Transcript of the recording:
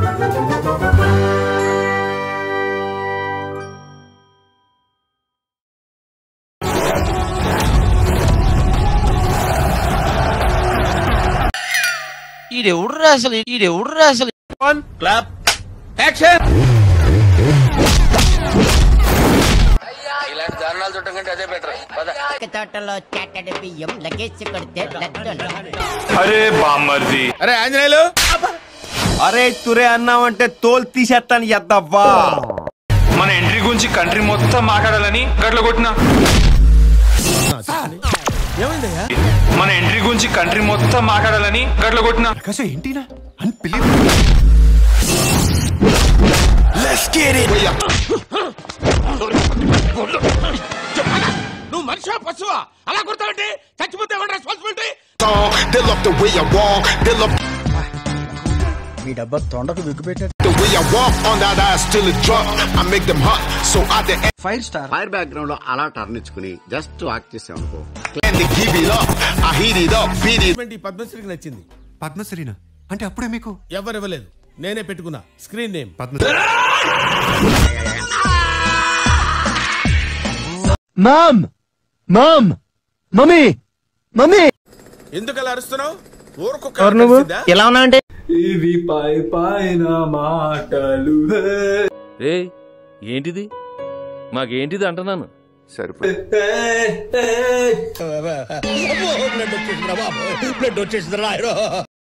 ఈడెవడురా అసలు ఈడెవడురా అసలు clap action ఇలాంటి దారుణాలు చుట్టం కంటే అదే బెటర్ పద తోటలో చాటడి బియ్యం లగేజ్ కొడితే లడ్డూలు అరే బామ్మర్ది అరే ఆంజనేయులు అరే తురే అన్నావంటే తోలు తీసేస్తాను ఎద్దవ్వా మన ఎంట్రీ గురించి కంట్రీ మొత్తం మాట్లాడాలని గట్ల కొట్టిన మన ఎంట్రీ గురించి కంట్రీ మొత్తం మాట్లాడాలని గట్ల కొట్టిన ప్రకాశం ఏంటినా అని పిలి నువ్వు మనిషివా పశువా అలా కొడతావంటే చచ్చిపోతే ఎవరి responsibility song. They love the way I walk. They love మీ డబ్బా తొండకు విగ్గుపెట్టాడు the way I walk on that ass till it drop. I make them hot, so I the five star fire background లో అలా turn ఇచ్చుకుని just walk చేసాం అనుకో and they give it up. I heat it up, beat it. ఈ పద్మశ్రీకి నచ్చింది పద్మశ్రీనా అంటే అప్పుడే మీకు ఎవరు ఇవ్వలేదు నేనే పెట్టుకున్నా screen name mom mom mummy mummy ఎందుకు అలా అరుస్తున్నావు ఊరుకొక్క ఎవరు నువ్వు ఎలా ఉన్నావంటే ఇవి పై పైన మాటలు ఏయ్ ఏంటిది మాకేంటిది అంటున్నాను బ్లడ్ వచ్చేసిందిరా బాబు బ్లడ్ వచ్చేసిందిరా